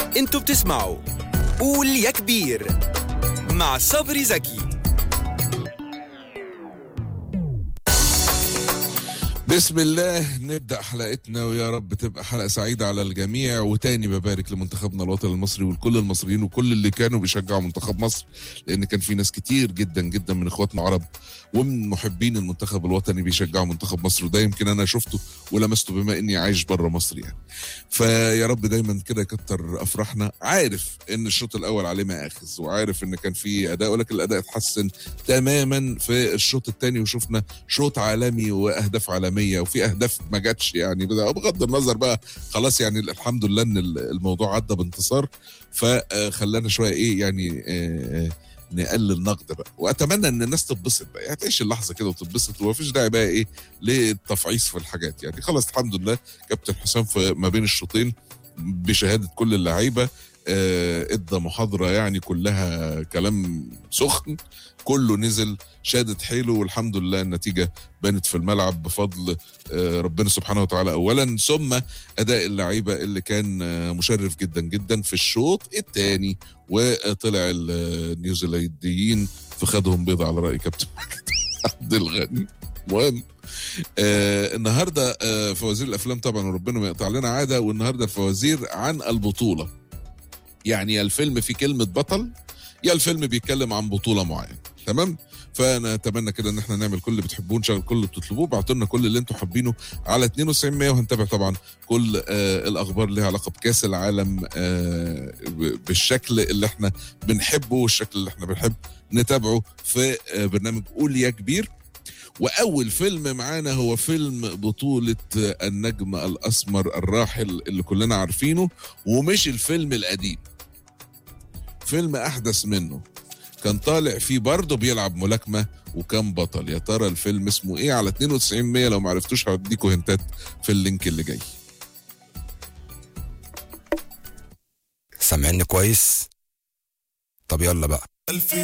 انتوا بتسمعوا قول يا كبير مع صبري زكي بسم الله نبدأ حلقتنا ويا رب تبقى حلقة سعيدة على الجميع وتاني ببارك لمنتخبنا الوطني المصري ولكل المصريين وكل اللي كانوا بيشجعوا منتخب مصر لأن كان في ناس كتير جدا جدا من إخواتنا عرب ومن محبين المنتخب الوطني بيشجعوا منتخب مصر وده يمكن أنا شفته ولمسته بما إني عايش بره مصر يعني فيا رب دايما كده يكتر أفراحنا عارف إن الشوط الأول عليه مآخذ وعارف إن كان في أداء ولكن الأداء اتحسن تماما في الشوط الثاني وشفنا شوط عالمي واهداف عالميه وفي اهداف ما جاتش يعني بغض النظر بقى خلاص يعني الحمد لله ان الموضوع عدى بانتصار فخلانا شويه ايه يعني آه، آه، نقلل نقد بقى واتمنى ان الناس تتبسط بقى يعني تعيش اللحظه كده وتتبسط ومفيش داعي بقى ايه للتفعيص في الحاجات يعني خلاص الحمد لله كابتن حسام في ما بين الشوطين بشهاده كل اللعيبه آه، ادى محاضره يعني كلها كلام سخن كله نزل شادت حيله والحمد لله النتيجه بانت في الملعب بفضل آه، ربنا سبحانه وتعالى اولا ثم اداء اللعيبه اللي كان آه، مشرف جدا جدا في الشوط الثاني وطلع النيوزيلنديين في خدهم بيض على راي كابتن عبد الغني مهم آه النهارده آه فوازير الافلام طبعا وربنا ما يقطع لنا عاده والنهارده الفوازير عن البطوله يعني يا الفيلم فيه كلمه بطل يا الفيلم بيتكلم عن بطوله معينه تمام فانا اتمنى كده ان احنا نعمل كل اللي بتحبوه نشغل كل اللي بتطلبوه ابعتوا لنا كل اللي انتم حابينه على 92 100 وهنتابع طبعا كل آه الاخبار اللي لها علاقه بكاس العالم آه ب- بالشكل اللي احنا بنحبه والشكل اللي احنا بنحب نتابعه في آه برنامج قول يا كبير واول فيلم معانا هو فيلم بطولة النجم الاسمر الراحل اللي كلنا عارفينه ومش الفيلم القديم فيلم احدث منه كان طالع فيه برضه بيلعب ملاكمة وكان بطل يا ترى الفيلم اسمه ايه على 92 100 لو ما عرفتوش هديكوا هنتات في اللينك اللي جاي سامعني كويس طب يلا بقى